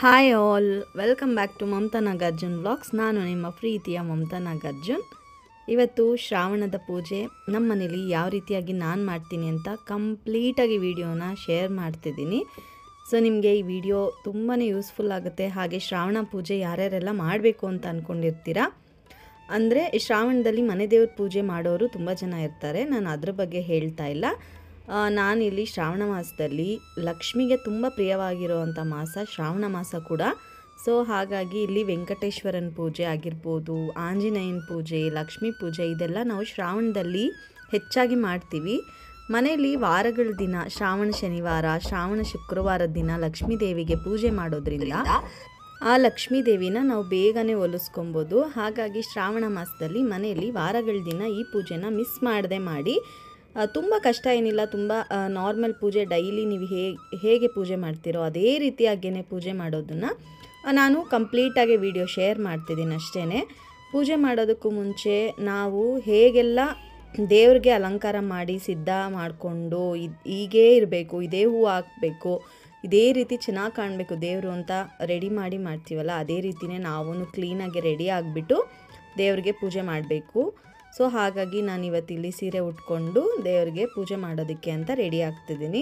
hi all welcome back to Mamata Nagarjun vlogs ನಾನು ನಿಮ್ಮ ಪ್ರೀತಿಯ ಮಮತಾ ನಾಗಾರ್ಜುನ್ ಇವತ್ತು ಶ್ರಾವಣದ ಪೂಜೆ ನಮ್ಮ ಮನೇಲಿ ಯಾವ ರೀತಿಯಾಗಿ ನಾನು ಮಾಡ್ತೀನಿ ಅಂತ ಕಂಪ್ಲೀಟಾಗಿ ವಿಡಿಯೋನ ಶೇರ್ ಮಾಡ್ತಿದ್ದೀನಿ ಸೊ ನಿಮಗೆ ಈ ವಿಡಿಯೋ ತುಂಬಾ ಯೂಸ್ಫುಲ್ ಆಗುತ್ತೆ ಹಾಗೆ ಶ್ರಾವಣ ಪೂಜೆ ಯಾರ್ಯಾರೆಲ್ಲ ಮಾಡಬೇಕು ಅಂತ ಅಂದ್ಕೊಂಡಿರ್ತೀರಾ ಅಂದರೆ ಶ್ರಾವಣದಲ್ಲಿ ಮನೆ ದೇವ್ರ ಪೂಜೆ ಮಾಡೋರು ತುಂಬ ಜನ ಇರ್ತಾರೆ ನಾನು ಅದ್ರ ಬಗ್ಗೆ ಹೇಳ್ತಾ ಇಲ್ಲ ಆ, ನಾನಿಲ್ಲಿ ಶ್ರಾವಣ ಮಾಸದಲ್ಲಿ ಲಕ್ಷ್ಮಿಗೆ ತುಂಬ ಪ್ರಿಯವಾಗಿರುವಂಥ ಮಾಸ ಶ್ರಾವಣ ಮಾಸ ಕೂಡ ಸೊ ಹಾಗಾಗಿ ಇಲ್ಲಿ ವೆಂಕಟೇಶ್ವರನ ಪೂಜೆ ಆಗಿರ್ಬೋದು ಆಂಜನೇಯನ ಪೂಜೆ ಲಕ್ಷ್ಮೀ ಪೂಜೆ ಇದೆಲ್ಲ ನಾವು ಶ್ರಾವಣದಲ್ಲಿ ಹೆಚ್ಚಾಗಿ ಮಾಡ್ತೀವಿ ಮನೆಯಲ್ಲಿ ವಾರಗಳ ದಿನ ಶ್ರಾವಣ ಶನಿವಾರ ಶ್ರಾವಣ ಶುಕ್ರವಾರದ ದಿನ ಲಕ್ಷ್ಮೀ ದೇವಿಗೆ ಪೂಜೆ ಮಾಡೋದ್ರಿಂದ ಆ ಲಕ್ಷ್ಮೀ ದೇವಿನ ನಾವು ಬೇಗನೆ ಒಲಿಸ್ಕೊಬೋದು ಹಾಗಾಗಿ ಶ್ರಾವಣ ಮಾಸದಲ್ಲಿ ಮನೆಯಲ್ಲಿ ವಾರಗಳ ದಿನ ಈ ಪೂಜೆನ ಮಿಸ್ ಮಾಡದೆ ಮಾಡಿ ತುಂಬ ಕಷ್ಟ ಏನಿಲ್ಲ ತುಂಬ ನಾರ್ಮಲ್ ಪೂಜೆ ಡೈಲಿ ನೀವು ಹೇಗೆ ಹೇಗೆ ಪೂಜೆ ಮಾಡ್ತೀರೋ ಅದೇ ರೀತಿಯಾಗೇ ಪೂಜೆ ಮಾಡೋದನ್ನು ನಾನು ಕಂಪ್ಲೀಟಾಗಿ ವಿಡಿಯೋ ಶೇರ್ ಮಾಡ್ತಿದ್ದೀನಿ ಅಷ್ಟೇ ಪೂಜೆ ಮಾಡೋದಕ್ಕೂ ಮುಂಚೆ ನಾವು ಹೇಗೆಲ್ಲ ದೇವ್ರಿಗೆ ಅಲಂಕಾರ ಮಾಡಿ ಸಿದ್ಧ ಮಾಡಿಕೊಂಡು ಇದು ಹೀಗೇ ಇರಬೇಕು ಇದೇ ಹೂ ಹಾಕಬೇಕು ಇದೇ ರೀತಿ ಚೆನ್ನಾಗಿ ಕಾಣಬೇಕು ದೇವರು ಅಂತ ರೆಡಿ ಮಾಡಿ ಮಾಡ್ತೀವಲ್ಲ ಅದೇ ರೀತಿಯೇ ನಾವು ಕ್ಲೀನಾಗಿ ರೆಡಿ ಆಗಿಬಿಟ್ಟು ದೇವ್ರಿಗೆ ಪೂಜೆ ಮಾಡಬೇಕು ಸೊ ಹಾಗಾಗಿ ನಾನು ಇವತ್ತಿಲ್ಲಿ ಸೀರೆ ಉಟ್ಕೊಂಡು ದೇವ್ರಿಗೆ ಪೂಜೆ ಮಾಡೋದಕ್ಕೆ ಅಂತ ರೆಡಿ ಆಗ್ತಿದ್ದೀನಿ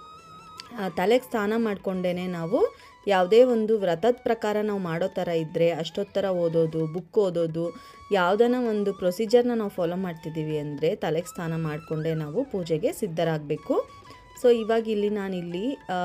ತಲೆಗೆ ಸ್ನಾನ ಮಾಡಿಕೊಂಡೇ ನಾವು ಯಾವುದೇ ಒಂದು ವ್ರತದ ಪ್ರಕಾರ ನಾವು ಮಾಡೋ ಥರ ಇದ್ದರೆ ಅಷ್ಟೊತ್ತರ ಓದೋದು ಬುಕ್ ಓದೋದು ಯಾವುದನ್ನ ಒಂದು ಪ್ರೊಸೀಜರ್ನ ನಾವು ಫಾಲೋ ಮಾಡ್ತಿದ್ದೀವಿ ಅಂದರೆ ತಲೆಗೆ ಸ್ನಾನ ಮಾಡಿಕೊಂಡೇ ನಾವು ಪೂಜೆಗೆ ಸಿದ್ಧರಾಗಬೇಕು ಸೊ ಇವಾಗ ಇಲ್ಲಿ ನಾನಿಲ್ಲಿ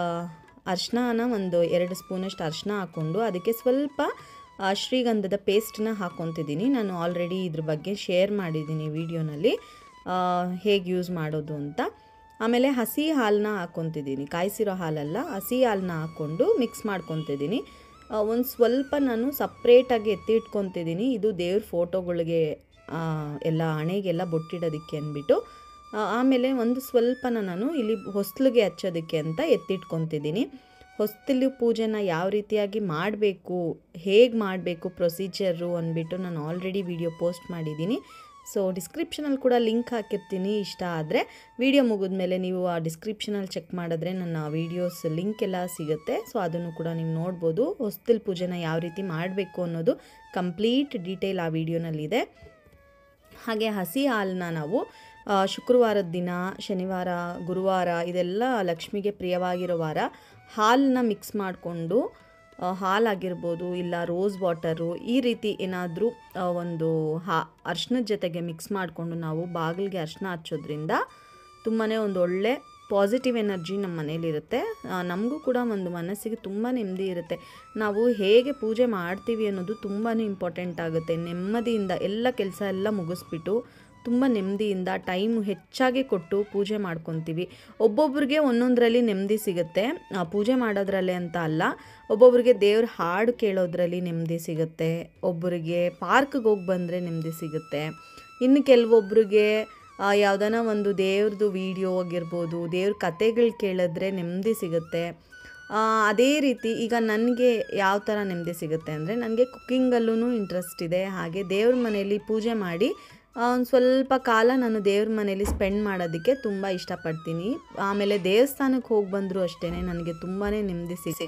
ಅರ್ಶಿನ ಒಂದು ಎರಡು ಸ್ಪೂನಷ್ಟು ಅರ್ಶಿನ ಹಾಕ್ಕೊಂಡು ಅದಕ್ಕೆ ಸ್ವಲ್ಪ ಆ, ಶ್ರೀಗಂಧದ ಪೇಸ್ಟನ್ನ ಹಾಕ್ಕೊತಿದ್ದೀನಿ ನಾನು ಆಲ್ರೆಡಿ ಇದ್ರ ಬಗ್ಗೆ ಶೇರ್ ಮಾಡಿದ್ದೀನಿ ವಿಡಿಯೋನಲ್ಲಿ ಹೇಗೆ ಯೂಸ್ ಮಾಡೋದು ಅಂತ ಆಮೇಲೆ ಹಸಿ ಹಾಲನ್ನ ಹಾಕ್ಕೊತಿದ್ದೀನಿ ಕಾಯಿಸಿರೋ ಹಾಲಲ್ಲ ಹಸಿ ಹಾಲನ್ನ ಹಾಕ್ಕೊಂಡು ಮಿಕ್ಸ್ ಮಾಡ್ಕೊತಿದ್ದೀನಿ ಒಂದು ಸ್ವಲ್ಪ ನಾನು ಸಪ್ರೇಟಾಗಿ ಎತ್ತಿ ಇಟ್ಕೊತಿದ್ದೀನಿ ಇದು ದೇವ್ರ ಫೋಟೋಗಳಿಗೆ ಆ, ಎಲ್ಲ ಹಣೆಗೆಲ್ಲ ಬೊಟ್ಟಿಡೋದಕ್ಕೆ ಅಂದ್ಬಿಟ್ಟು ಆ, ಆಮೇಲೆ ಒಂದು ಸ್ವಲ್ಪನ ನಾನು ಇಲ್ಲಿ ಹೊಸ್ಲಿಗೆ ಹಚ್ಚೋದಕ್ಕೆ ಅಂತ ಎತ್ತಿಟ್ಕೊತಿದ್ದೀನಿ ಹೊಸ್ತಿಲು ಪೂಜೆನ ಯಾವ ರೀತಿಯಾಗಿ ಮಾಡಬೇಕು ಹೇಗೆ ಮಾಡಬೇಕು ಪ್ರೊಸೀಜರು ಅಂದ್ಬಿಟ್ಟು ನಾನು ಆಲ್ರೆಡಿ ವಿಡಿಯೋ ಪೋಸ್ಟ್ ಮಾಡಿದ್ದೀನಿ ಸೊ ಡಿಸ್ಕ್ರಿಪ್ಷನಲ್ಲಿ ಕೂಡ ಲಿಂಕ್ ಹಾಕಿರ್ತೀನಿ ಇಷ್ಟ ಆದರೆ ವಿಡಿಯೋ ಮುಗಿದ್ಮೇಲೆ ನೀವು ಆ ಡಿಸ್ಕ್ರಿಪ್ಷನಲ್ಲಿ ಚೆಕ್ ಮಾಡಿದ್ರೆ ನನ್ನ ವೀಡಿಯೋಸ್ ಲಿಂಕ್ ಎಲ್ಲ ಸಿಗುತ್ತೆ ಸೊ ಅದನ್ನು ಕೂಡ ನೀವು ನೋಡ್ಬೋದು ಹೊಸ್ತಿಲ್ ಪೂಜೆನ ಯಾವ ರೀತಿ ಮಾಡಬೇಕು ಅನ್ನೋದು ಕಂಪ್ಲೀಟ್ ಡೀಟೇಲ್ ಆ ವಿಡಿಯೋನಲ್ಲಿದೆ ಹಾಗೆ ಹಸಿ ಹಾಲನ್ನ ನಾವು ಆ, ಶುಕ್ರವಾರದ ದಿನ ಶನಿವಾರ ಗುರುವಾರ ಇದೆಲ್ಲ ಲಕ್ಷ್ಮಿಗೆ ಪ್ರಿಯವಾಗಿರೋ ವಾರ ಹಾಲನ್ನ ಮಿಕ್ಸ್ ಮಾಡಿಕೊಂಡು ಹಾಲಾಗಿರ್ಬೋದು ಇಲ್ಲ ರೋಸ್ ವಾಟರು ಈ ರೀತಿ ಏನಾದರೂ ಒಂದು ಹಾ ಅರ್ಶಿನದ ಜೊತೆಗೆ ಮಿಕ್ಸ್ ಮಾಡಿಕೊಂಡು ನಾವು ಬಾಗಿಲಿಗೆ ಅರ್ಶಿನ ಹಚ್ಚೋದ್ರಿಂದ ತುಂಬಾ ಒಂದು ಒಳ್ಳೆ ಪಾಸಿಟಿವ್ ಎನರ್ಜಿ ನಮ್ಮ ಮನೇಲಿರುತ್ತೆ ನಮಗೂ ಕೂಡ ಒಂದು ಮನಸ್ಸಿಗೆ ತುಂಬ ನೆಮ್ಮದಿ ಇರುತ್ತೆ ನಾವು ಹೇಗೆ ಪೂಜೆ ಮಾಡ್ತೀವಿ ಅನ್ನೋದು ತುಂಬಾ ಇಂಪಾರ್ಟೆಂಟ್ ಆಗುತ್ತೆ ನೆಮ್ಮದಿಯಿಂದ ಎಲ್ಲ ಕೆಲಸ ಎಲ್ಲ ಮುಗಿಸ್ಬಿಟ್ಟು ತುಂಬ ನೆಮ್ಮದಿಯಿಂದ ಟೈಮ್ ಹೆಚ್ಚಾಗಿ ಕೊಟ್ಟು ಪೂಜೆ ಮಾಡ್ಕೊತೀವಿ ಒಬ್ಬೊಬ್ರಿಗೆ ಒಂದೊಂದರಲ್ಲಿ ನೆಮ್ಮದಿ ಸಿಗುತ್ತೆ ಆ, ಪೂಜೆ ಮಾಡೋದ್ರಲ್ಲೇ ಅಂತ ಅಲ್ಲ ಒಬ್ಬೊಬ್ರಿಗೆ ದೇವ್ರ ಹಾಡು ಕೇಳೋದ್ರಲ್ಲಿ ನೆಮ್ಮದಿ ಸಿಗುತ್ತೆ ಒಬ್ಬರಿಗೆ ಪಾರ್ಕ್ಗೆ ಹೋಗಿ ಬಂದರೆ ನೆಮ್ಮದಿ ಸಿಗುತ್ತೆ ಇನ್ನು ಕೆಲವೊಬ್ರಿಗೆ ಯಾವುದನ ಒಂದು ದೇವ್ರದ್ದು ವಿಡಿಯೋ ಆಗಿರ್ಬೋದು ದೇವ್ರ ಕತೆಗಳು ಕೇಳಿದ್ರೆ ನೆಮ್ಮದಿ ಸಿಗುತ್ತೆ ಆ, ಅದೇ ರೀತಿ ಈಗ ನನಗೆ ಯಾವ ಥರ ನೆಮ್ಮದಿ ಸಿಗುತ್ತೆ ಅಂದರೆ ನನಗೆ ಕುಕ್ಕಿಂಗಲ್ಲೂ ಇಂಟ್ರೆಸ್ಟ್ ಇದೆ ಹಾಗೆ ದೇವ್ರ ಮನೆಯಲ್ಲಿ ಪೂಜೆ ಮಾಡಿ ಒಂದು ಸ್ವಲ್ಪ ಕಾಲ ನಾನು ದೇವ್ರ ಮನೇಲಿ ಸ್ಪೆಂಡ್ ಮಾಡೋದಕ್ಕೆ ತುಂಬ ಇಷ್ಟಪಡ್ತೀನಿ ಆಮೇಲೆ ದೇವಸ್ಥಾನಕ್ಕೆ ಹೋಗಿ ಬಂದರೂ ಅಷ್ಟೇ ನನಗೆ ತುಂಬಾ ನೆಮ್ಮದಿ ಸಿಗುತ್ತೆ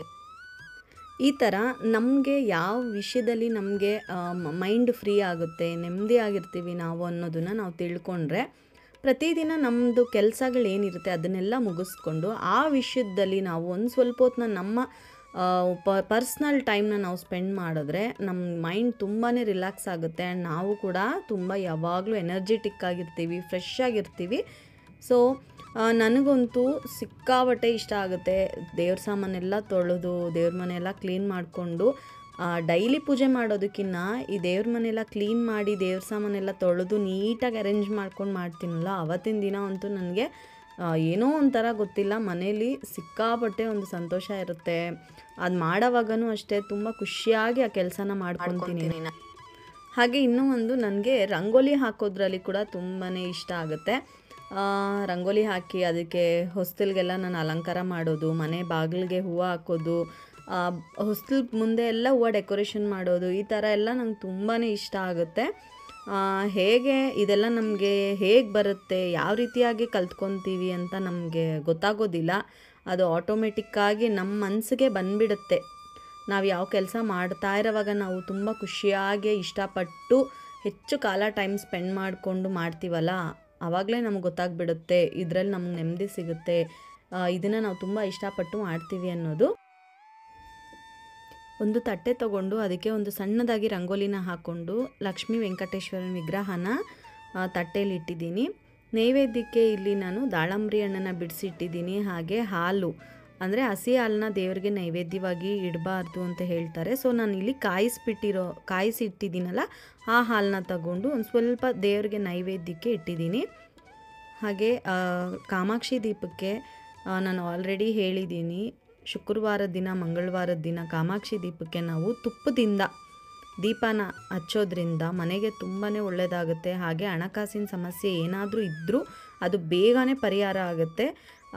ಈ ಥರ ನಮಗೆ ಯಾವ ವಿಷಯದಲ್ಲಿ ನಮಗೆ ಮೈಂಡ್ ಫ್ರೀ ಆಗುತ್ತೆ ನೆಮ್ಮದಿ ಆಗಿರ್ತೀವಿ ನಾವು ಅನ್ನೋದನ್ನು ನಾವು ತಿಳ್ಕೊಂಡ್ರೆ ಪ್ರತಿದಿನ ನಮ್ಮದು ಕೆಲಸಗಳೇನಿರುತ್ತೆ ಅದನ್ನೆಲ್ಲ ಮುಗಿಸ್ಕೊಂಡು ಆ ವಿಷಯದಲ್ಲಿ ನಾವು ಒಂದು ಸ್ವಲ್ಪ ಹೊತ್ತನ್ನ ನಮ್ಮ ಪ ಪರ್ಸ್ನಲ್ ಟೈಮ್ನ ನಾವು ಸ್ಪೆಂಡ್ ಮಾಡಿದ್ರೆ ನಮ್ಮ ಮೈಂಡ್ ತುಂಬಾ ರಿಲ್ಯಾಕ್ಸ್ ಆಗುತ್ತೆ ಆ್ಯಂಡ್ ನಾವು ಕೂಡ ತುಂಬ ಯಾವಾಗಲೂ ಎನರ್ಜೆಟಿಕ್ ಆಗಿರ್ತೀವಿ ಫ್ರೆಶ್ ಆಗಿರ್ತೀವಿ ಸೊ ನನಗಂತೂ ಸಿಕ್ಕಾಬಟ್ಟೆ ಇಷ್ಟ ಆಗುತ್ತೆ ದೇವ್ರ ಸಾಮಾನೆಲ್ಲ ತೊಳೆದು ದೇವ್ರ ಮನೆಯೆಲ್ಲ ಕ್ಲೀನ್ ಮಾಡಿಕೊಂಡು ಡೈಲಿ ಪೂಜೆ ಮಾಡೋದಕ್ಕಿಂತ ಈ ದೇವ್ರ ಮನೆಯೆಲ್ಲ ಕ್ಲೀನ್ ಮಾಡಿ ದೇವ್ರ ಸಾಮಾನೆಲ್ಲ ತೊಳೆದು ನೀಟಾಗಿ ಅರೇಂಜ್ ಮಾಡ್ಕೊಂಡು ಮಾಡ್ತೀನಲ್ಲ ಅವತ್ತಿನ ದಿನ ಅಂತೂ ನನಗೆ ಏನೋ ಒಂಥರ ಗೊತ್ತಿಲ್ಲ ಮನೇಲಿ ಸಿಕ್ಕಾಪಟ್ಟೆ ಒಂದು ಸಂತೋಷ ಇರುತ್ತೆ ಅದು ಮಾಡೋವಾಗನೂ ಅಷ್ಟೇ ತುಂಬ ಖುಷಿಯಾಗಿ ಆ ಕೆಲಸನ ಮಾಡ್ಕೊತೀನಿ ಹಾಗೆ ಇನ್ನೂ ಒಂದು ನನಗೆ ರಂಗೋಲಿ ಹಾಕೋದ್ರಲ್ಲಿ ಕೂಡ ತುಂಬಾ ಇಷ್ಟ ಆಗುತ್ತೆ ಆ, ರಂಗೋಲಿ ಹಾಕಿ ಅದಕ್ಕೆ ಹೊಸ್ತಿಲ್ಗೆಲ್ಲ ನಾನು ಅಲಂಕಾರ ಮಾಡೋದು ಮನೆ ಬಾಗಿಲಿಗೆ ಹೂವು ಹಾಕೋದು ಹೊಸ್ತಿಲ್ ಮುಂದೆ ಎಲ್ಲ ಹೂವು ಡೆಕೋರೇಷನ್ ಮಾಡೋದು ಈ ಥರ ಎಲ್ಲ ನಂಗೆ ತುಂಬಾ ಇಷ್ಟ ಆಗುತ್ತೆ ಆ, ಹೇಗೆ ಇದೆಲ್ಲ ನಮಗೆ ಹೇಗೆ ಬರುತ್ತೆ ಯಾವ ರೀತಿಯಾಗಿ ಕಲ್ತ್ಕೊತೀವಿ ಅಂತ ನಮಗೆ ಗೊತ್ತಾಗೋದಿಲ್ಲ ಅದು ಆಟೋಮೆಟಿಕ್ಕಾಗಿ ನಮ್ಮ ಮನಸ್ಸಿಗೆ ಬಂದ್ಬಿಡುತ್ತೆ ನಾವು ಯಾವ ಕೆಲಸ ಮಾಡ್ತಾ ಇರೋವಾಗ ನಾವು ತುಂಬ ಖುಷಿಯಾಗಿ ಇಷ್ಟಪಟ್ಟು ಹೆಚ್ಚು ಕಾಲ ಟೈಮ್ ಸ್ಪೆಂಡ್ ಮಾಡಿಕೊಂಡು ಮಾಡ್ತೀವಲ್ಲ ಆವಾಗಲೇ ನಮ್ಗೆ ಗೊತ್ತಾಗ್ಬಿಡುತ್ತೆ ಇದರಲ್ಲಿ ನಮ್ಗೆ ನೆಮ್ಮದಿ ಸಿಗುತ್ತೆ ಇದನ್ನು ನಾವು ತುಂಬ ಇಷ್ಟಪಟ್ಟು ಮಾಡ್ತೀವಿ ಅನ್ನೋದು ಒಂದು ತಟ್ಟೆ ತಗೊಂಡು ಅದಕ್ಕೆ ಒಂದು ಸಣ್ಣದಾಗಿ ರಂಗೋಲಿನ ಹಾಕ್ಕೊಂಡು ಲಕ್ಷ್ಮೀ ವೆಂಕಟೇಶ್ವರನ ವಿಗ್ರಹನ ತಟ್ಟೆಯಲ್ಲಿ ಇಟ್ಟಿದ್ದೀನಿ ನೈವೇದ್ಯಕ್ಕೆ ಇಲ್ಲಿ ನಾನು ದಾಳಂಬ್ರಿ ಹಣ್ಣನ್ನು ಬಿಡಿಸಿಟ್ಟಿದ್ದೀನಿ ಹಾಗೆ ಹಾಲು ಅಂದರೆ ಹಸಿ ಹಾಲನ್ನ ದೇವರಿಗೆ ನೈವೇದ್ಯವಾಗಿ ಇಡಬಾರ್ದು ಅಂತ ಹೇಳ್ತಾರೆ ಸೊ ನಾನು ಇಲ್ಲಿ ಕಾಯಿಸ್ಬಿಟ್ಟಿರೋ ಕಾಯಿಸಿ ಇಟ್ಟಿದ್ದೀನಲ್ಲ ಆ ಹಾಲನ್ನ ತಗೊಂಡು ಒಂದು ಸ್ವಲ್ಪ ದೇವರಿಗೆ ನೈವೇದ್ಯಕ್ಕೆ ಇಟ್ಟಿದ್ದೀನಿ ಹಾಗೆ ಕಾಮಾಕ್ಷಿ ದೀಪಕ್ಕೆ ನಾನು ಆಲ್ರೆಡಿ ಹೇಳಿದ್ದೀನಿ ಶುಕ್ರವಾರದ ದಿನ ಮಂಗಳವಾರದ ದಿನ ಕಾಮಾಕ್ಷಿ ದೀಪಕ್ಕೆ ನಾವು ತುಪ್ಪದಿಂದ ದೀಪನ ಹಚ್ಚೋದ್ರಿಂದ ಮನೆಗೆ ತುಂಬಾ ಒಳ್ಳೆಯದಾಗುತ್ತೆ ಹಾಗೆ ಹಣಕಾಸಿನ ಸಮಸ್ಯೆ ಏನಾದರೂ ಇದ್ದರೂ ಅದು ಬೇಗನೆ ಪರಿಹಾರ ಆಗುತ್ತೆ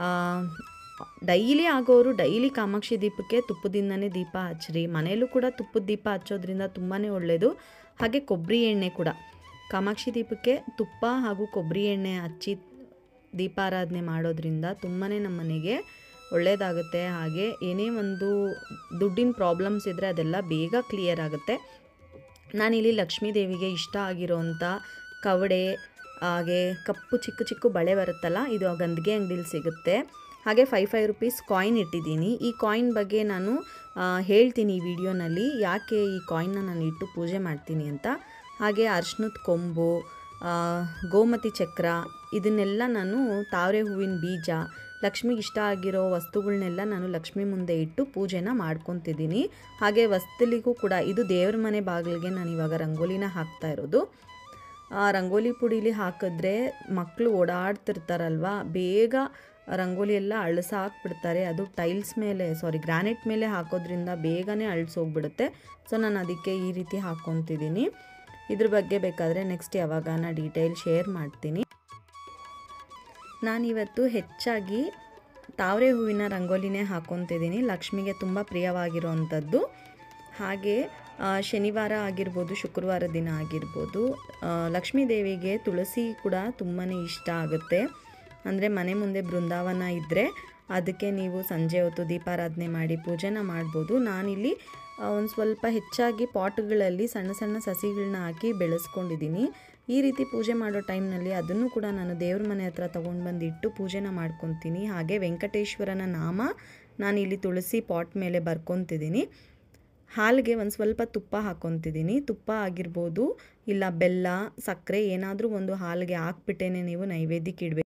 ಡೈಲಿ ಆಗೋರು ಡೈಲಿ ಕಾಮಾಕ್ಷಿ ದೀಪಕ್ಕೆ ತುಪ್ಪದಿಂದನೇ ದೀಪ ಹಚ್ಚ್ರಿ ಮನೆಯಲ್ಲೂ ಕೂಡ ತುಪ್ಪದ ದೀಪ ಹಚ್ಚೋದ್ರಿಂದ ತುಂಬಾ ಒಳ್ಳೆಯದು ಹಾಗೆ ಕೊಬ್ಬರಿ ಎಣ್ಣೆ ಕೂಡ ಕಾಮಾಕ್ಷಿ ದೀಪಕ್ಕೆ ತುಪ್ಪ ಹಾಗೂ ಕೊಬ್ಬರಿ ಎಣ್ಣೆ ಹಚ್ಚಿ ದೀಪಾರಾಧನೆ ಮಾಡೋದ್ರಿಂದ ತುಂಬಾ ನಮ್ಮ ಮನೆಗೆ ಒಳ್ಳೆಯದಾಗುತ್ತೆ ಹಾಗೆ ಏನೇ ಒಂದು ದುಡ್ಡಿನ ಪ್ರಾಬ್ಲಮ್ಸ್ ಇದ್ದರೆ ಅದೆಲ್ಲ ಬೇಗ ಕ್ಲಿಯರ್ ಆಗುತ್ತೆ ನಾನಿಲ್ಲಿ ಲಕ್ಷ್ಮೀ ದೇವಿಗೆ ಇಷ್ಟ ಆಗಿರೋಂಥ ಕವಡೆ ಹಾಗೆ ಕಪ್ಪು ಚಿಕ್ಕ ಚಿಕ್ಕ ಬಳೆ ಬರುತ್ತಲ್ಲ ಇದು ಗಂದಿಗೆ ಅಂಗಡಿಲಿ ಸಿಗುತ್ತೆ ಹಾಗೆ ಫೈವ್ ಫೈವ್ ರುಪೀಸ್ ಕಾಯಿನ್ ಇಟ್ಟಿದ್ದೀನಿ ಈ ಕಾಯಿನ್ ಬಗ್ಗೆ ನಾನು ಹೇಳ್ತೀನಿ ಈ ವಿಡಿಯೋನಲ್ಲಿ ಯಾಕೆ ಈ ಕಾಯಿನ್ನ ನಾನು ಇಟ್ಟು ಪೂಜೆ ಮಾಡ್ತೀನಿ ಅಂತ ಹಾಗೆ ಅರ್ಶಿನದ ಕೊಂಬು ಗೋಮತಿ ಚಕ್ರ ಇದನ್ನೆಲ್ಲ ನಾನು ತಾವರೆ ಹೂವಿನ ಬೀಜ ಲಕ್ಷ್ಮಿಗೆ ಇಷ್ಟ ಆಗಿರೋ ವಸ್ತುಗಳನ್ನೆಲ್ಲ ನಾನು ಲಕ್ಷ್ಮಿ ಮುಂದೆ ಇಟ್ಟು ಪೂಜೆನ ಮಾಡ್ಕೊತಿದ್ದೀನಿ ಹಾಗೆ ವಸ್ತುಲಿಗೂ ಕೂಡ ಇದು ದೇವ್ರ ಮನೆ ಬಾಗಿಲಿಗೆ ನಾನು ಇವಾಗ ರಂಗೋಲಿನ ಹಾಕ್ತಾ ಇರೋದು ಆ ರಂಗೋಲಿ ಪುಡೀಲಿ ಹಾಕಿದ್ರೆ ಮಕ್ಕಳು ಓಡಾಡ್ತಿರ್ತಾರಲ್ವ ಬೇಗ ರಂಗೋಲಿ ಎಲ್ಲ ಅಳಿಸಾಕ್ಬಿಡ್ತಾರೆ ಅದು ಟೈಲ್ಸ್ ಮೇಲೆ ಸಾರಿ ಗ್ರಾನೈಟ್ ಮೇಲೆ ಹಾಕೋದ್ರಿಂದ ಬೇಗನೆ ಅಳಿಸೋಗ್ಬಿಡುತ್ತೆ ಸೊ ನಾನು ಅದಕ್ಕೆ ಈ ರೀತಿ ಹಾಕ್ಕೊತಿದ್ದೀನಿ ಇದ್ರ ಬಗ್ಗೆ ಬೇಕಾದರೆ ನೆಕ್ಸ್ಟ್ ಯಾವಾಗಾನ ಡೀಟೇಲ್ ಶೇರ್ ಮಾಡ್ತೀನಿ ನಾನಿವತ್ತು ಹೆಚ್ಚಾಗಿ ತಾವರೆ ಹೂವಿನ ರಂಗೋಲಿನೇ ಹಾಕ್ಕೊತಿದ್ದೀನಿ ಲಕ್ಷ್ಮಿಗೆ ತುಂಬ ಪ್ರಿಯವಾಗಿರೋವಂಥದ್ದು ಹಾಗೆ ಶನಿವಾರ ಆಗಿರ್ಬೋದು ಶುಕ್ರವಾರ ದಿನ ಆಗಿರ್ಬೋದು ಲಕ್ಷ್ಮೀ ದೇವಿಗೆ ತುಳಸಿ ಕೂಡ ತುಂಬಾ ಇಷ್ಟ ಆಗುತ್ತೆ ಅಂದರೆ ಮನೆ ಮುಂದೆ ಬೃಂದಾವನ ಇದ್ದರೆ ಅದಕ್ಕೆ ನೀವು ಸಂಜೆ ಹೊತ್ತು ದೀಪಾರಾಧನೆ ಮಾಡಿ ಪೂಜೆನ ಮಾಡ್ಬೋದು ನಾನಿಲ್ಲಿ ಒಂದು ಸ್ವಲ್ಪ ಹೆಚ್ಚಾಗಿ ಪಾಟ್ಗಳಲ್ಲಿ ಸಣ್ಣ ಸಣ್ಣ ಸಸಿಗಳನ್ನ ಹಾಕಿ ಬೆಳೆಸ್ಕೊಂಡಿದ್ದೀನಿ ಈ ರೀತಿ ಪೂಜೆ ಮಾಡೋ ಟೈಮ್ನಲ್ಲಿ ಅದನ್ನು ಕೂಡ ನಾನು ದೇವ್ರ ಮನೆ ಹತ್ರ ತೊಗೊಂಡು ಬಂದು ಇಟ್ಟು ಪೂಜೆನ ಮಾಡ್ಕೊತೀನಿ ಹಾಗೆ ವೆಂಕಟೇಶ್ವರನ ನಾಮ ನಾನು ಇಲ್ಲಿ ತುಳಸಿ ಪಾಟ್ ಮೇಲೆ ಬರ್ಕೊತಿದ್ದೀನಿ ಹಾಲಿಗೆ ಒಂದು ಸ್ವಲ್ಪ ತುಪ್ಪ ಹಾಕ್ಕೊತಿದ್ದೀನಿ ತುಪ್ಪ ಆಗಿರ್ಬೋದು ಇಲ್ಲ ಬೆಲ್ಲ ಸಕ್ಕರೆ ಏನಾದರೂ ಒಂದು ಹಾಲಿಗೆ ಹಾಕ್ಬಿಟ್ಟೇನೆ ನೀವು ನೈವೇದ್ಯಕ್ಕೆ ಇಡಬೇಕು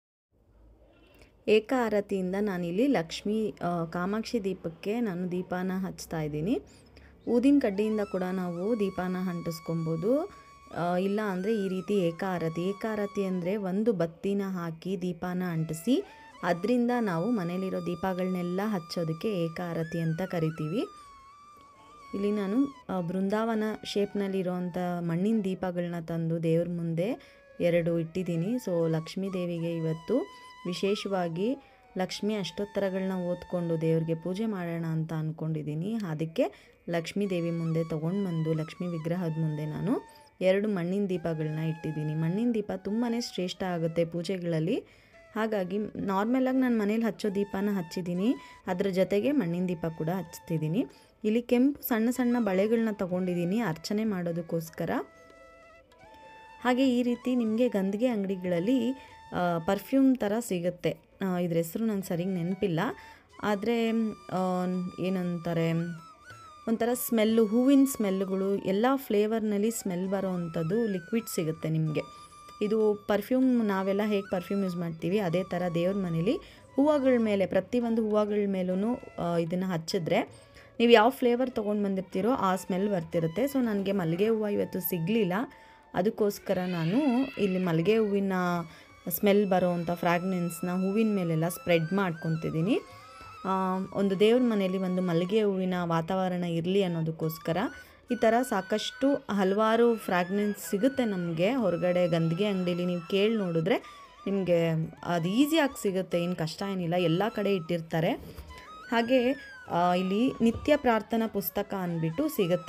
ಏಕ ಆರತಿಯಿಂದ ನಾನಿಲ್ಲಿ ಲಕ್ಷ್ಮೀ ಕಾಮಾಕ್ಷಿ ದೀಪಕ್ಕೆ ನಾನು ದೀಪಾನ ಹಚ್ತಾ ಇದ್ದೀನಿ ಊದಿನ ಕಡ್ಡಿಯಿಂದ ಕೂಡ ನಾವು ದೀಪಾನ ಅಂಟಿಸ್ಕೊಬೋದು ಇಲ್ಲ ಅಂದರೆ ಈ ರೀತಿ ಏಕಾರತಿ ಏಕಾರತಿ ಅಂದರೆ ಒಂದು ಬತ್ತಿನ ಹಾಕಿ ದೀಪಾನ ಅಂಟಿಸಿ ಅದರಿಂದ ನಾವು ಮನೇಲಿರೋ ದೀಪಗಳನ್ನೆಲ್ಲ ಹಚ್ಚೋದಕ್ಕೆ ಏಕಾರತಿ ಅಂತ ಕರಿತೀವಿ ಇಲ್ಲಿ ನಾನು ಬೃಂದಾವನ ಶೇಪ್ನಲ್ಲಿರೋವಂಥ ಮಣ್ಣಿನ ದೀಪಗಳನ್ನ ತಂದು ದೇವ್ರ ಮುಂದೆ ಎರಡು ಇಟ್ಟಿದ್ದೀನಿ ಸೊ ಲಕ್ಷ್ಮೀ ದೇವಿಗೆ ಇವತ್ತು ವಿಶೇಷವಾಗಿ ಲಕ್ಷ್ಮಿ ಅಷ್ಟೋತ್ತರಗಳನ್ನ ಓದ್ಕೊಂಡು ದೇವ್ರಿಗೆ ಪೂಜೆ ಮಾಡೋಣ ಅಂತ ಅಂದ್ಕೊಂಡಿದ್ದೀನಿ ಅದಕ್ಕೆ ಲಕ್ಷ್ಮೀ ದೇವಿ ಮುಂದೆ ತೊಗೊಂಡು ಬಂದು ಲಕ್ಷ್ಮೀ ವಿಗ್ರಹದ ಮುಂದೆ ನಾನು ಎರಡು ಮಣ್ಣಿನ ದೀಪಗಳನ್ನ ಇಟ್ಟಿದ್ದೀನಿ ಮಣ್ಣಿನ ದೀಪ ತುಂಬಾ ಶ್ರೇಷ್ಠ ಆಗುತ್ತೆ ಪೂಜೆಗಳಲ್ಲಿ ಹಾಗಾಗಿ ನಾರ್ಮಲಾಗಿ ನಾನು ಮನೇಲಿ ಹಚ್ಚೋ ದೀಪನ ಹಚ್ಚಿದ್ದೀನಿ ಅದರ ಜೊತೆಗೆ ಮಣ್ಣಿನ ದೀಪ ಕೂಡ ಹಚ್ತಿದ್ದೀನಿ ಇಲ್ಲಿ ಕೆಂಪು ಸಣ್ಣ ಸಣ್ಣ ಬಳೆಗಳನ್ನ ತೊಗೊಂಡಿದ್ದೀನಿ ಅರ್ಚನೆ ಮಾಡೋದಕ್ಕೋಸ್ಕರ ಹಾಗೆ ಈ ರೀತಿ ನಿಮಗೆ ಗಂದಿಗೆ ಅಂಗಡಿಗಳಲ್ಲಿ ಪರ್ಫ್ಯೂಮ್ ಥರ ಸಿಗುತ್ತೆ ಇದ್ರ ಹೆಸರು ನಂಗೆ ಸರಿಗೆ ನೆನಪಿಲ್ಲ ಆದರೆ ಏನಂತಾರೆ ಒಂಥರ ಸ್ಮೆಲ್ಲು ಹೂವಿನ ಸ್ಮೆಲ್ಗಳು ಎಲ್ಲ ಫ್ಲೇವರ್ನಲ್ಲಿ ಸ್ಮೆಲ್ ಬರೋ ಅಂಥದ್ದು ಲಿಕ್ವಿಡ್ ಸಿಗುತ್ತೆ ನಿಮಗೆ ಇದು ಪರ್ಫ್ಯೂಮ್ ನಾವೆಲ್ಲ ಹೇಗೆ ಪರ್ಫ್ಯೂಮ್ ಯೂಸ್ ಮಾಡ್ತೀವಿ ಅದೇ ಥರ ದೇವ್ರ ಮನೇಲಿ ಹೂವುಗಳ ಮೇಲೆ ಪ್ರತಿಯೊಂದು ಹೂವುಗಳ ಮೇಲೂ ಇದನ್ನು ಹಚ್ಚಿದ್ರೆ ನೀವು ಯಾವ ಫ್ಲೇವರ್ ತೊಗೊಂಡು ಬಂದಿರ್ತೀರೋ ಆ ಸ್ಮೆಲ್ ಬರ್ತಿರುತ್ತೆ ಸೊ ನನಗೆ ಮಲ್ಲಿಗೆ ಹೂವು ಇವತ್ತು ಸಿಗಲಿಲ್ಲ ಅದಕ್ಕೋಸ್ಕರ ನಾನು ಇಲ್ಲಿ ಮಲ್ಲಿಗೆ ಹೂವಿನ ಸ್ಮೆಲ್ ಬರೋವಂಥ ಫ್ರಾಗ್ನೆನ್ಸ್ನ ಹೂವಿನ ಮೇಲೆಲ್ಲ ಸ್ಪ್ರೆಡ್ ಮಾಡ್ಕೊತಿದ್ದೀನಿ ಒಂದು ದೇವ್ರ ಮನೆಯಲ್ಲಿ ಒಂದು ಮಲ್ಲಿಗೆ ಹೂವಿನ ವಾತಾವರಣ ಇರಲಿ ಅನ್ನೋದಕ್ಕೋಸ್ಕರ ಈ ಥರ ಸಾಕಷ್ಟು ಹಲವಾರು ಫ್ರಾಗ್ನೆನ್ಸ್ ಸಿಗುತ್ತೆ ನಮಗೆ ಹೊರಗಡೆ ಗಂದಿಗೆ ಅಂಗಡೀಲಿ ನೀವು ಕೇಳಿ ನೋಡಿದ್ರೆ ನಿಮಗೆ ಅದು ಈಸಿಯಾಗಿ ಸಿಗುತ್ತೆ ಏನು ಕಷ್ಟ ಏನಿಲ್ಲ ಎಲ್ಲ ಕಡೆ ಇಟ್ಟಿರ್ತಾರೆ ಹಾಗೆ ಇಲ್ಲಿ ನಿತ್ಯ ಪ್ರಾರ್ಥನಾ ಪುಸ್ತಕ ಅಂದ್ಬಿಟ್ಟು ಸಿಗುತ್ತೆ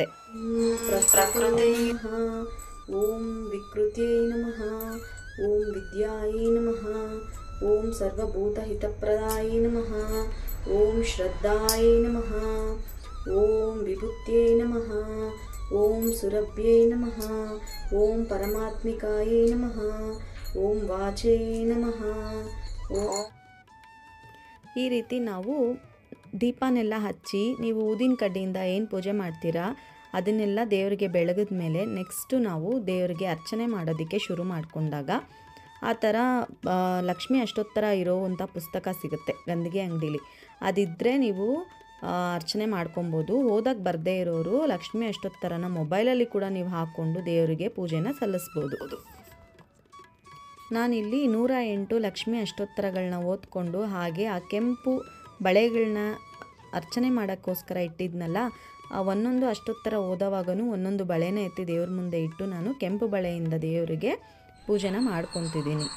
ಓಂ ವಿಕೃತಿಯೈ ನಮಃ ಓಂ ವಿದ್ಯಾಯೈ ನಮಃ ಓಂ ಸರ್ವಭೂತಹಿತಪ್ರದಾಯ ನಮಃ ಓಂ ಶ್ರದ್ಧಾಯ ನಮಃ ಓಂ ವಿಭುತ್ಯೈ ನಮಃ ಓಂ ಸುರಭ್ಯೈ ನಮಃ ಓಂ ಪರಮಾತ್ಮಿಕಾಯೈ ನಮಃ ಓಂ ವಾಚೈ ನಮಃ ಓಂ ಈ ರೀತಿ ನಾವು ದೀಪನೆಲ್ಲ ಹಚ್ಚಿ ನೀವು ಊದಿನ ಕಡ್ಡಿಯಿಂದ ಏನು ಪೂಜೆ ಮಾಡ್ತೀರಾ ಅದನ್ನೆಲ್ಲ ದೇವರಿಗೆ ಬೆಳಗಿದ ಮೇಲೆ ನೆಕ್ಸ್ಟು ನಾವು ದೇವರಿಗೆ ಅರ್ಚನೆ ಮಾಡೋದಕ್ಕೆ ಶುರು ಮಾಡಿಕೊಂಡಾಗ ಆ ಥರ ಆ, ಲಕ್ಷ್ಮಿ ಅಷ್ಟೋತ್ತರ ಇರೋವಂಥ ಪುಸ್ತಕ ಸಿಗುತ್ತೆ ಗಂದಿಗೆ ಅಂಗಡೀಲಿ ಅದಿದ್ದರೆ ನೀವು ಆ, ಅರ್ಚನೆ ಮಾಡ್ಕೊಬೋದು ಓದಕ್ಕೆ ಬರದೇ ಇರೋರು ಲಕ್ಷ್ಮಿ ಅಷ್ಟೋತ್ತರನ ಮೊಬೈಲಲ್ಲಿ ಕೂಡ ನೀವು ಹಾಕ್ಕೊಂಡು ದೇವರಿಗೆ ಪೂಜೆನ ಸಲ್ಲಿಸ್ಬೋದು ನಾನಿಲ್ಲಿ ನೂರ ಎಂಟು ಲಕ್ಷ್ಮಿ ಅಷ್ಟೋತ್ತರಗಳನ್ನ ಓದ್ಕೊಂಡು ಹಾಗೆ ಆ ಕೆಂಪು ಬಳೆಗಳನ್ನ ಅರ್ಚನೆ ಮಾಡೋಕ್ಕೋಸ್ಕರ ಇಟ್ಟಿದ್ನಲ್ಲ ಆ ಒಂದೊಂದು ಅಷ್ಟೋತ್ತರ ಓದೋವಾಗನೂ ಒಂದೊಂದು ಬಳೆನ ಎತ್ತಿ ದೇವ್ರ ಮುಂದೆ ಇಟ್ಟು ನಾನು ಕೆಂಪು ಬಳೆಯಿಂದ ದೇವರಿಗೆ ಪೂಜೆನ ಮಾಡ್ಕೊತಿದ್ದೀನಿ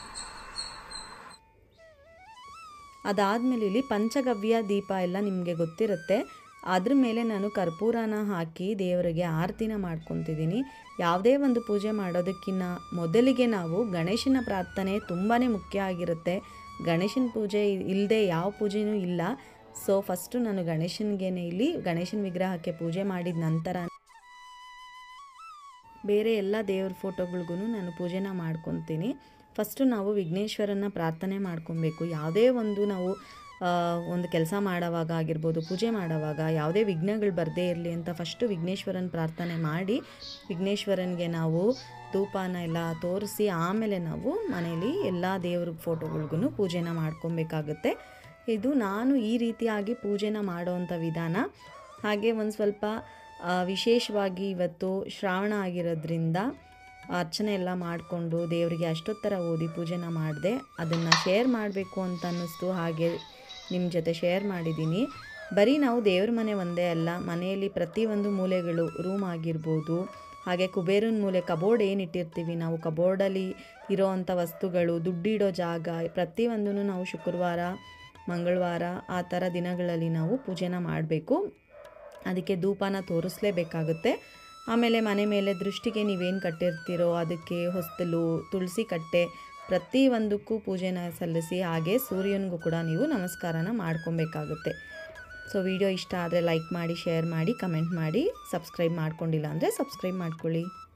ಅದಾದಮೇಲೆ ಇಲ್ಲಿ ಪಂಚಗವ್ಯ ದೀಪ ಎಲ್ಲ ನಿಮಗೆ ಗೊತ್ತಿರುತ್ತೆ ಅದ್ರ ಮೇಲೆ ನಾನು ಕರ್ಪೂರನ ಹಾಕಿ ದೇವರಿಗೆ ಆರತಿನ ಮಾಡ್ಕೊತಿದ್ದೀನಿ ಯಾವುದೇ ಒಂದು ಪೂಜೆ ಮಾಡೋದಕ್ಕಿಂತ ಮೊದಲಿಗೆ ನಾವು ಗಣೇಶನ ಪ್ರಾರ್ಥನೆ ತುಂಬಾ ಮುಖ್ಯ ಆಗಿರುತ್ತೆ ಗಣೇಶನ ಪೂಜೆ ಇಲ್ಲದೆ ಯಾವ ಪೂಜೆನೂ ಇಲ್ಲ ಸೊ ಫಸ್ಟು ನಾನು ಗಣೇಶನಿಗೇನೆ ಇಲ್ಲಿ ಗಣೇಶನ ವಿಗ್ರಹಕ್ಕೆ ಪೂಜೆ ಮಾಡಿದ ನಂತರ ಬೇರೆ ಎಲ್ಲ ದೇವ್ರ ಫೋಟೋಗಳಿಗೂ ನಾನು ಪೂಜೆನ ಮಾಡ್ಕೊತೀನಿ ಫಸ್ಟು ನಾವು ವಿಘ್ನೇಶ್ವರನ ಪ್ರಾರ್ಥನೆ ಮಾಡ್ಕೊಬೇಕು ಯಾವುದೇ ಒಂದು ನಾವು ಆ, ಒಂದು ಕೆಲಸ ಮಾಡೋವಾಗ ಆಗಿರ್ಬೋದು ಪೂಜೆ ಮಾಡೋವಾಗ ಯಾವುದೇ ವಿಘ್ನಗಳು ಬರದೇ ಇರಲಿ ಅಂತ ಫಸ್ಟು ವಿಘ್ನೇಶ್ವರನ ಪ್ರಾರ್ಥನೆ ಮಾಡಿ ವಿಘ್ನೇಶ್ವರನಿಗೆ ನಾವು ಧೂಪನ ಎಲ್ಲ ತೋರಿಸಿ ಆಮೇಲೆ ನಾವು ಮನೇಲಿ ಎಲ್ಲ ದೇವ್ರ ಫೋಟೋಗಳಿಗೂ ಪೂಜೆನ ಮಾಡ್ಕೊಬೇಕಾಗುತ್ತೆ ಇದು ನಾನು ಈ ರೀತಿಯಾಗಿ ಪೂಜೆನ ಮಾಡೋವಂಥ ವಿಧಾನ ಹಾಗೆ ಒಂದು ಸ್ವಲ್ಪ ಆ, ವಿಶೇಷವಾಗಿ ಇವತ್ತು ಶ್ರಾವಣ ಆಗಿರೋದ್ರಿಂದ ಅರ್ಚನೆ ಎಲ್ಲ ಮಾಡಿಕೊಂಡು ದೇವರಿಗೆ ಅಷ್ಟೊತ್ತರ ಓದಿ ಪೂಜೆನ ಮಾಡಿದೆ ಅದನ್ನು ಶೇರ್ ಮಾಡಬೇಕು ಅಂತ ಅನ್ನಿಸ್ತು ಹಾಗೆ ನಿಮ್ಮ ಜೊತೆ ಶೇರ್ ಮಾಡಿದ್ದೀನಿ ಬರೀ ನಾವು ದೇವ್ರ ಮನೆ ಒಂದೇ ಅಲ್ಲ ಮನೆಯಲ್ಲಿ ಪ್ರತಿಯೊಂದು ಮೂಲೆಗಳು ರೂಮ್ ಆಗಿರ್ಬೋದು ಹಾಗೆ ಕುಬೇರನ ಮೂಲೆ ಕಬೋರ್ಡ್ ಏನು ಇಟ್ಟಿರ್ತೀವಿ ನಾವು ಕಬೋರ್ಡಲ್ಲಿ ಇರೋವಂಥ ವಸ್ತುಗಳು ದುಡ್ಡಿಡೋ ಜಾಗ ಪ್ರತಿಯೊಂದೂ ನಾವು ಶುಕ್ರವಾರ ಮಂಗಳವಾರ ಆ ಥರ ದಿನಗಳಲ್ಲಿ ನಾವು ಪೂಜೆನ ಮಾಡಬೇಕು ಅದಕ್ಕೆ ಧೂಪನ ತೋರಿಸ್ಲೇಬೇಕಾಗುತ್ತೆ ಆಮೇಲೆ ಮನೆ ಮೇಲೆ ದೃಷ್ಟಿಗೆ ನೀವೇನು ಕಟ್ಟಿರ್ತೀರೋ ಅದಕ್ಕೆ ಹೊಸ್ತಲು ತುಳಸಿ ಕಟ್ಟೆ ಪ್ರತಿಯೊಂದಕ್ಕೂ ಪೂಜೆನ ಸಲ್ಲಿಸಿ ಹಾಗೆ ಸೂರ್ಯನಿಗೂ ಕೂಡ ನೀವು ನಮಸ್ಕಾರನ ಮಾಡ್ಕೊಬೇಕಾಗುತ್ತೆ ಸೊ ವಿಡಿಯೋ ಇಷ್ಟ ಆದರೆ ಲೈಕ್ ಮಾಡಿ ಶೇರ್ ಮಾಡಿ ಕಮೆಂಟ್ ಮಾಡಿ ಸಬ್ಸ್ಕ್ರೈಬ್ ಮಾಡ್ಕೊಂಡಿಲ್ಲ ಅಂದರೆ ಸಬ್ಸ್ಕ್ರೈಬ್ ಮಾಡ್ಕೊಳ್ಳಿ